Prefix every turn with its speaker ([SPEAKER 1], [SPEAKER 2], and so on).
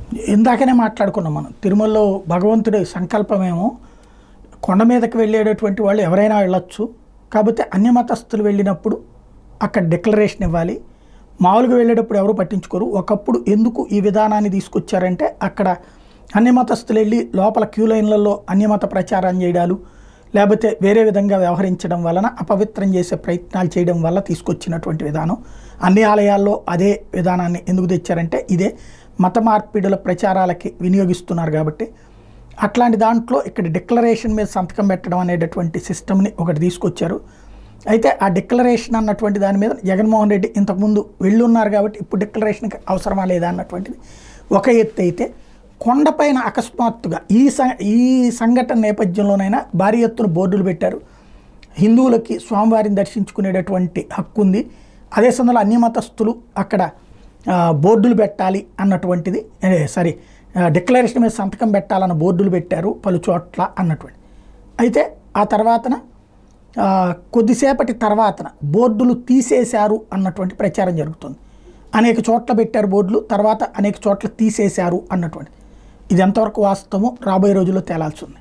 [SPEAKER 1] ఇందాకనే మాట్లాడుకున్నాం మనం తిరుమలలో భగవంతుడి సంకల్పమేమో కొండ మీదకి వెళ్ళేటటువంటి వాళ్ళు ఎవరైనా వెళ్ళొచ్చు కాకపోతే అన్య మతస్థులు వెళ్ళినప్పుడు అక్కడ డిక్లరేషన్ ఇవ్వాలి మామూలుగా వెళ్ళేటప్పుడు ఎవరు పట్టించుకోరు ఒకప్పుడు ఎందుకు ఈ విధానాన్ని తీసుకొచ్చారంటే అక్కడ అన్య మతస్థులు వెళ్ళి లోపల క్యూ లైన్లలో అన్యమత ప్రచారం చేయడాలు లేకపోతే వేరే విధంగా వ్యవహరించడం వలన అపవిత్రం చేసే ప్రయత్నాలు చేయడం వల్ల తీసుకొచ్చినటువంటి విధానం అన్ని ఆలయాల్లో అదే విధానాన్ని ఎందుకు తెచ్చారంటే ఇదే మత మార్పిడుల ప్రచారాలకి వినియోగిస్తున్నారు కాబట్టి అట్లాంటి దాంట్లో ఇక్కడ డిక్లరేషన్ మీద సంతకం పెట్టడం అనేటటువంటి సిస్టమ్ని ఒకటి తీసుకొచ్చారు అయితే ఆ డిక్లరేషన్ అన్నటువంటి దాని మీద జగన్మోహన్ రెడ్డి ఇంతకుముందు వెళ్ళి ఉన్నారు కాబట్టి ఇప్పుడు డిక్లరేషన్కి అవసరమా లేదా అన్నటువంటిది ఒక ఎత్తు అయితే కొండపైన అకస్మాత్తుగా ఈ స ఈ సంఘటన నేపథ్యంలోనైనా భారీ ఎత్తున బోర్డులు పెట్టారు హిందువులకి స్వామివారిని దర్శించుకునేటటువంటి హక్కు ఉంది అదే సమయంలో అన్ని మతస్థులు అక్కడ ఆ, బోర్డులు పెట్టాలి అన్నటువంటిది అదే సారీ ఆ, డిక్లరేషన్ మీద సంతకం పెట్టాలన్న బోర్డులు పెట్టారు పలు చోట్ల అన్నటువంటి అయితే ఆ తర్వాతన ఆ, కొద్దిసేపటి తర్వాతన బోర్డులు తీసేశారు అన్నటువంటి ప్రచారం జరుగుతుంది అనేక చోట్ల పెట్టారు బోర్డులు తర్వాత అనేక చోట్ల తీసేశారు అన్నటువంటి ఇది ఎంతవరకు వాస్తవమో రాబోయే రోజుల్లో తేలాల్సి ఉంది